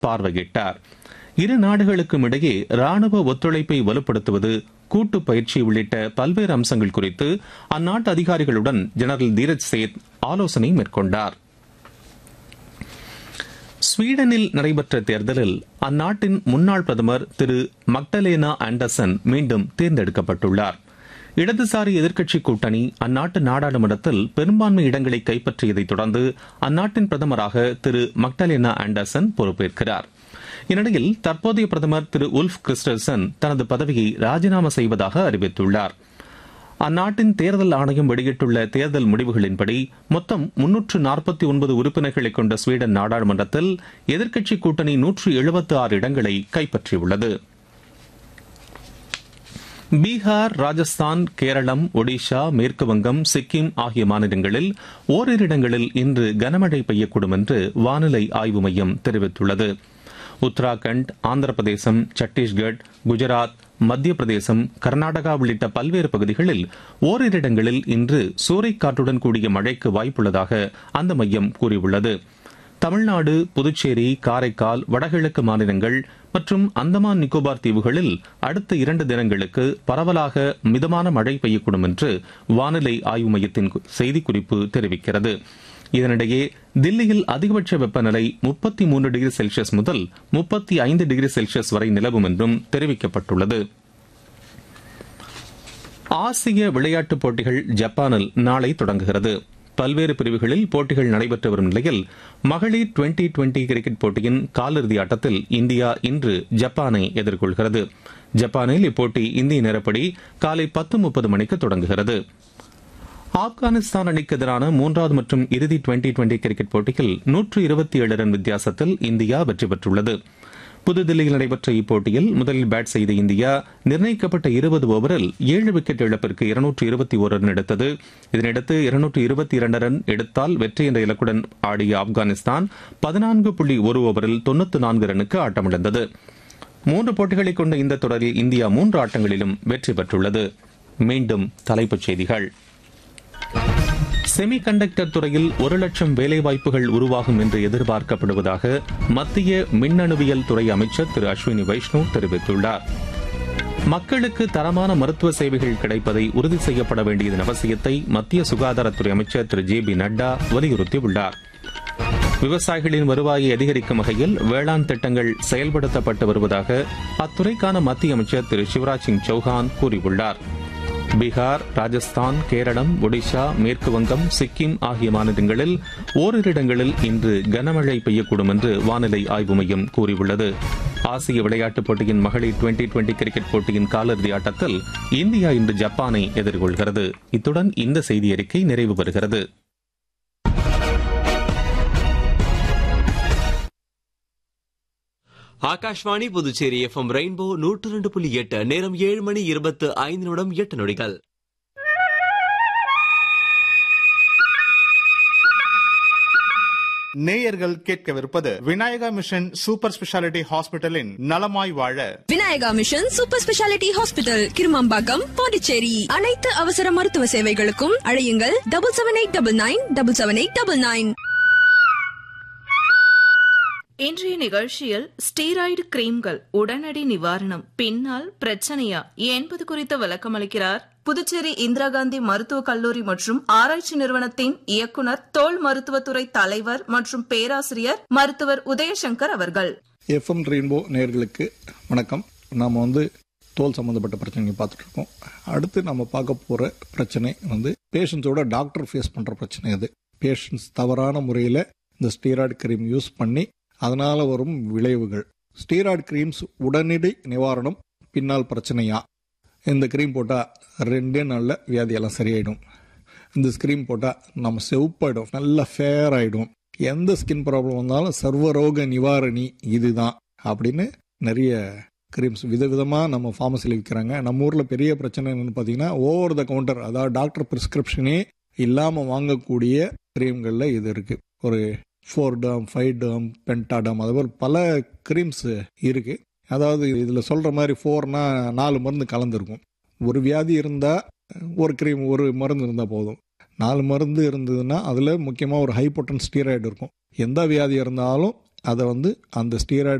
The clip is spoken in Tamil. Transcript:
பார்வையிட்டார் இரு நாடுகளுக்கும் இடையே ராணுவ ஒத்துழைப்பை வலுப்படுத்துவது கூட்டு பயிற்சி உள்ளிட்ட பல்வேறு அம்சங்கள் குறித்து அந்நாட்டு அதிகாரிகளுடன் ஜெனரல் தீரஜ் சேத் ஆலோசனை மேற்கொண்டார் ஸ்வீடனில் நடைபெற்ற தேர்தலில் அந்நாட்டின் முன்னாள் பிரதமர் திரு மக்டலேனா ஆண்டர்சன் மீண்டும் தேர்ந்தெடுக்கப்பட்டுள்ளார் இடதுசாரி எதிர்க்கட்சி கூட்டணி அந்நாட்டு நாடாளுமன்றத்தில் பெரும்பான்மை இடங்களை கைப்பற்றியதைத் தொடர்ந்து அந்நாட்டின் பிரதமராக திரு மக்டலேனா ஆண்டர்சன் பொறுப்பேற்கிறார் இந்நிலையில் தற்போதைய பிரதமர் திரு உல்ஃப் கிறிஸ்டல்சன் தனது பதவியை ராஜினாமா செய்வதாக அறிவித்துள்ளார் அந்நாட்டின் தேர்தல் ஆணையம் வெளியிட்டுள்ள தேர்தல் முடிவுகளின்படி மொத்தம் முன்னூற்று நாற்பத்தி ஒன்பது உறுப்பினர்களை கொண்ட ஸ்வீடன் நாடாளுமன்றத்தில் எதிர்க்கட்சி கூட்டணி நூற்று எழுபத்தி ஆறு இடங்களை கைப்பற்றியுள்ளது பீகார் ராஜஸ்தான் கேரளம் ஒடிஷா மேற்கு வங்கம் சிக்கிம் ஆகிய மாநிலங்களில் ஓரிரு இடங்களில் இன்று கனமழை பெய்யக்கூடும் என்று வானிலை ஆய்வு மையம் தெரிவித்துள்ளது உத்தராகண்ட் ஆந்திர பிரதேசம் சத்தீஸ்கட் குஜராத் மத்திய பிரதேசம் கர்நாடகா உள்ளிட்ட பல்வேறு பகுதிகளில் ஓரிரு இடங்களில் இன்று சூறைக்காற்றுடன் கூடிய மழைக்கு வாய்ப்புள்ளதாக அந்த மையம் கூறியுள்ளது தமிழ்நாடு புதுச்சேரி காரைக்கால் வடகிழக்கு மாநிலங்கள் மற்றும் அந்தமான் நிக்கோபார் தீவுகளில் அடுத்த இரண்டு தினங்களுக்கு பரவலாக மிதமான மழை பெய்யக்கூடும் என்று வானிலை ஆய்வு மையத்தின் செய்திக்குறிப்பு தெரிவிக்கிறது இதனிடையே தில்லியில் அதிகபட்ச வெப்பநிலை முப்பத்தி மூன்று டிகிரி செல்சியஸ் முதல் முப்பத்தி ஐந்து டிகிரி செல்சியஸ் வரை நிலவும் என்றும் தெரிவிக்கப்பட்டுள்ளது ஆசிய விளையாட்டுப் போட்டிகள் ஜப்பானில் நாளை தொடங்குகிறது பல்வேறு பிரிவுகளில் போட்டிகள் நடைபெற்று வரும் நிலையில் மகளிர் டுவெண்டி டுவெண்டி கிரிக்கெட் போட்டியின் காலிறுதி ஆட்டத்தில் இந்தியா இன்று ஜப்பானை எதிர்கொள்கிறது ஜப்பானில் இப்போட்டி இந்திய நேரப்படி காலை பத்து முப்பது மணிக்கு தொடங்குகிறது ஆப்கானிஸ்தான் அணிக்கு எதிரான மூன்றாவது மற்றும் இறுதி டுவெண்டி டுவெண்டி கிரிக்கெட் போட்டியில் நூற்று இருபத்தி ஏழு ரன் வித்தியாசத்தில் இந்தியா வெற்றி பெற்றுள்ளது புதுதில்லியில் நடைபெற்ற இப்போட்டியில் முதலில் பேட் செய்த இந்தியா நிர்ணயிக்கப்பட்ட இருபது ஓவரில் ஏழு விக்கெட் இழப்பிற்கு இருநூற்று இருபத்தி ஒரு ரன் எடுத்தது இதனையடுத்து இருநூற்று இருபத்தி இரண்டு ரன் எடுத்தால் வெற்றி என்ற இலக்குடன் ஆடிய ஆப்கானிஸ்தான் பதினான்கு புள்ளி ஒரு ஓவரில் தொன்னூற்று நான்கு ரனுக்கு ஆட்டமிழந்தது மூன்று போட்டிகளை கொண்ட இந்த தொடரில் இந்தியா மூன்று ஆட்டங்களிலும் வெற்றி பெற்றுள்ளது மீண்டும் தலைப்புச் செய்திகள் செமி கண்டக்டர் துறையில் ஒரு லட்சம் வேலைவாய்ப்புகள் உருவாகும் என்று எதிர்பார்க்கப்படுவதாக மத்திய மின்னணுவியல் துறை அமைச்சர் திரு அஸ்வினி வைஷ்ணவ் தெரிவித்துள்ளார் மக்களுக்கு தரமான மருத்துவ சேவைகள் கிடைப்பதை உறுதி செய்யப்பட வேண்டியதன் அவசியத்தை மத்திய சுகாதாரத்துறை அமைச்சர் திரு ஜே பி நட்டா வலியுறுத்தியுள்ளார் விவசாயிகளின் வருவாயை அதிகரிக்கும் வகையில் வேளாண் திட்டங்கள் செயல்படுத்தப்பட்டு வருவதாக அத்துறைக்கான மத்திய அமைச்சர் திரு சிவராஜ் சிங் சௌஹான் கூறியுள்ளார் பீகார் ராஜஸ்தான் கேரளம் ஒடிஷா மேற்கு வங்கம் சிக்கிம் ஆகிய மாநிலங்களில் ஓரிரு இடங்களில் இன்று கனமழை பெய்யக்கூடும் என்று வானிலை ஆய்வு மையம் கூறியுள்ளது ஆசிய விளையாட்டுப் போட்டியின் மகளிர் டுவெண்டி டுவெண்டி கிரிக்கெட் போட்டியின் காலிறுதி ஆட்டத்தில் இந்தியா இன்று ஜப்பானை எதிர்கொள்கிறது இத்துடன் இந்த செய்தி அறிக்கை நிறைவு பெறுகிறது ஆகாஷ்வாணி புதுச்சேரி எஃப்எம் ரெயின்போ நூற்று ரெண்டு புள்ளி எட்டு நேரம் ஏழு மணி இருபத்து ஐந்து நிமிடம் எட்டு நொடிகள் நேயர்கள் கேட்கவிருப்பது விநாயகா மிஷன் சூப்பர் ஸ்பெஷாலிட்டி ஹாஸ்பிட்டலின் நலமாய் வாழ Vinayaka mission super speciality hospital Kirumampakkam Pondicherry அனைத்து அவசர மருத்துவ சேவைகளுக்கும் அழையுங்கள் double seven eight double nine double seven eight double nine இன்றைய நிகழ்ச்சியில் ஸ்டீராய்டு கிரீம்கள் உடனடி நிவாரணம் பின்னால் பிரச்சனையா என்பது குறித்து விளக்கமளிக்கிறார் புதுச்சேரி இந்திரா காந்தி மருத்துவக் கல்லூரி மற்றும் ஆராய்ச்சி நிறுவனத்தின் இயக்குனர் தோல் மருத்துவத்துறை தலைவர் மற்றும் பேராசிரியர் மருத்துவர் உதயசங்கர் அவர்கள் எஃப்எம் ரெயின்போ நேர்களுக்கு வணக்கம் நாம் வந்து தோல் சம்மந்தப்பட்ட பிரச்சனைகள் பார்த்துட்டு இருக்கோம் அடுத்து நம்ம பார்க்க போகிற பிரச்சனை வந்து பேஷண்ட்ஸோட டாக்டர் ஃபேஸ் பண்ணுற பிரச்சனை அது பேஷண்ட்ஸ் தவறான முறையில் இந்த ஸ்டீராய்டு கிரீம் யூஸ் பண்ணி அதனால் வரும் விளைவுகள் ஸ்டீராய்டு கிரீம்ஸ் உடனடி நிவாரணம் பின்னால் பிரச்சனையா இந்த க்ரீம் போட்டால் ரெண்டே நாளில் வியாதியெல்லாம் சரியாயிடும் இந்த ஸ்க்ரீம் போட்டால் நம்ம செவப்பாயிடும் நல்லா ஃபேர் ஆகிடும் எந்த ஸ்கின் ப்ராப்ளம் வந்தாலும் சர்வரோக நிவாரணி இதுதான் அப்படின்னு நிறைய க்ரீம்ஸ் விதவிதமாக நம்ம ஃபார்மசியில் விற்கிறாங்க நம்ம ஊரில் பெரிய பிரச்சனை என்னென்னு பார்த்தீங்கன்னா ஓவர் த கவுண்டர் அதாவது டாக்டர் ப்ரிஸ்கிரிப்ஷனே இல்லாமல் வாங்கக்கூடிய க்ரீம்களில் இது இருக்குது ஒரு ஃபோர் டேம் ஃபைவ் டேம் பென்டாடம் அது மாதிரி பல க்ரீம்ஸ் இருக்குது அதாவது இதில் சொல்கிற மாதிரி ஃபோர்னா நாலு மருந்து கலந்துருக்கும் ஒரு வியாதி இருந்தால் ஒரு க்ரீம் ஒரு மருந்து இருந்தால் போதும் நாலு மருந்து இருந்ததுன்னா அதில் முக்கியமாக ஒரு ஹை பொட்டன் ஸ்டீராய்டு இருக்கும் எந்த வியாதி இருந்தாலும் அதை வந்து அந்த ஸ்டீராய்டு